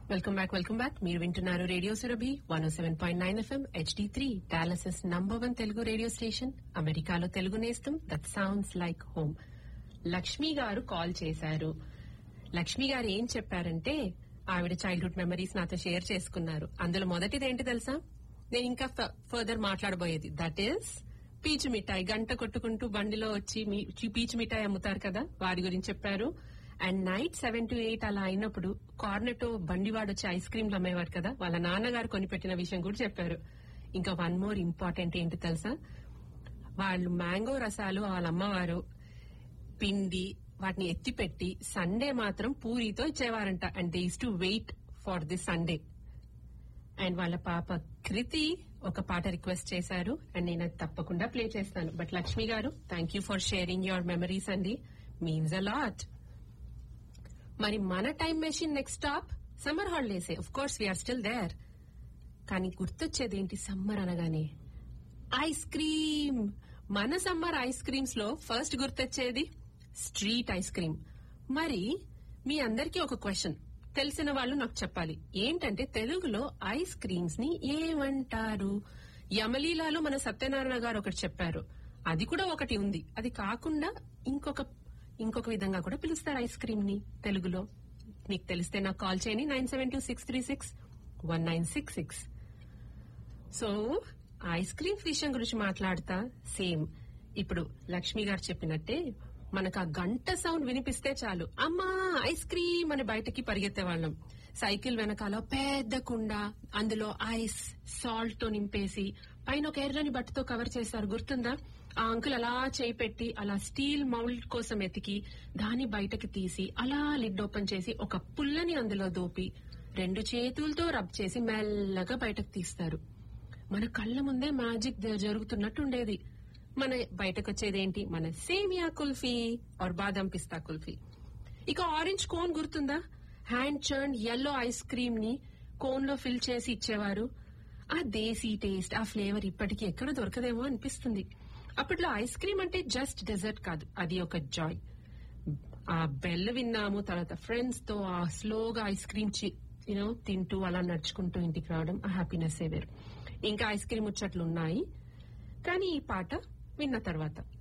welcome back welcome back మీరు వింటున్నారు radio Surabhi one seven point nine FM HD three Dallas's number one Telugu radio station అమెరికాలో తెలుగు నేస్తం that sounds like home Lakshmi garu call చేశారు లక్ష్మి గారు ఏం చెప్పారంటే ఆవిడ చైల్డ్హుడ్ మెమరీస్ నాతో షేర్ చేసుకున్నారు అందులో మొదటిది ఏంటి తెలుసా నేను ఇంకా ఫర్దర్ మాట్లాడబోయేది దట్ ఈస్ పీచు మిఠాయి గంట కొట్టుకుంటూ బండిలో వచ్చి మీ- పీచు మిఠాయి అమ్ముతారు కదా వారి గురించి చెప్పారు and night seven to eight అలా అయినప్పుడు కార్నెటో బండివాడు వచ్చి ఐస్ క్రీమ్లు అమ్మేవారు కదా వాళ్ళ నాన్నగారు కొనిపెట్టిన విషయం కూడా చెప్పారు ఇంకా వన్ మోర్ ఇంపార్టెంట్ ఏంటి తెలుసా వాళ్ళు మ్యాంగో రసాలు వాళ్ళ అమ్మవారు పిండి వాటిని ఎత్తిపెట్టి సండే మాత్రం పూరితో ఇచ్చేవారంట and they to wait for the Sunday and వాళ్ళ పాప కృతి ఒక పాట రిక్వెస్ట్ చేశారు అండ్ నేను అది తప్పకుండా ప్లే చేస్తాను but Lakshmi garu thank you for sharing your memories అండి మీన్స్ అ లాట్ మరి మన time machine next stop summer హాలిడేసే of course we are still there కానీ గుర్తొచ్చేది ఏంటి సమ్మర్ అనగానే ఐస్ క్రీమ్ మన సమ్మర్ ఐస్ క్రీమ్స్ లో ఫస్ట్ గుర్తొచ్చేది స్ట్రీట్ ఐస్ క్రీమ్ మరి మీ అందరికీ ఒక క్వశ్చన్ తెలిసిన వాళ్ళు నాకు చెప్పాలి ఏంటంటే తెలుగులో ఐస్ క్రీమ్స్ ని ఏమంటారు యమలీలాలో మన సత్యనారాయణ గారు ఒకటి చెప్పారు అది కూడా ఒకటి ఉంది అది కాకుండా ఇంకొక ఇంకొక విధంగా కూడా పిలుస్తారు ఐస్ క్రీమ్ ని తెలుగులో మీకు తెలిస్తే నాకు కాల్ చేయండి nine seven two six three six one nine six six so ice cream విషయం గురించి మాట్లాడతా సేమ్ ఇప్పుడు లక్ష్మి గారు చెప్పినట్టే మనకు ఆ గంట సౌండ్ వినిపిస్తే చాలు అమ్మా ఐస్ క్రీమ్ అని బయటకి పరిగెత్తే వాళ్ళం సైకిల్ వెనకాల పెద్ద కుండ అందులో ఐస్ సాల్ట్ తో నింపేసి పైన ఒక ఎర్రని బట్టతో కవర్ చేస్తారు గుర్తుందా ఆ అంకుల్ అలా చేయి పెట్టి అలా స్టీల్ మౌల్డ్ కోసం ఎతికి దాన్ని బయటకి తీసి అలా లిడ్ ఓపెన్ చేసి ఒక పుల్లని అందులో దోపి రెండు చేతులతో రబ్ చేసి మెల్లగా బయటకు తీస్తారు మన కళ్ళ ముందే మ్యాజిక్ జరుగుతున్నట్టు ఉండేది మన బయటకు వచ్చేది ఏంటి మన సేమియా కుల్ఫీ ఆర్ బాదం పిస్తా కుల్ఫీ ఇక ఆరెంజ్ కోన్ గుర్తుందా hand churn yellow ice cream ని కోన్ లో ఫిల్ చేసి ఇచ్చేవారు ఆ దేశీ టేస్ట్ ఆ ఫ్లేవర్ ఇప్పటికీ ఎక్కడ దొరకదేమో అనిపిస్తుంది అప్పట్లో ఐస్ క్రీమ్ అంటే జస్ట్ డెజర్ట్ కాదు అది ఒక జాయ్ ఆ బెల్ విన్నాము తర్వాత ఫ్రెండ్స్ తో ఆ స్లోగా ఐస్ క్రీమ్ యూనో తింటూ అలా నడుచుకుంటూ ఇంటికి రావడం ఆ హ్యాపీనెస్ వేరు ఇంకా ఐస్ క్రీమ్ ముచ్చట్లు ఉన్నాయి కానీ ఈ పాట విన్న తర్వాత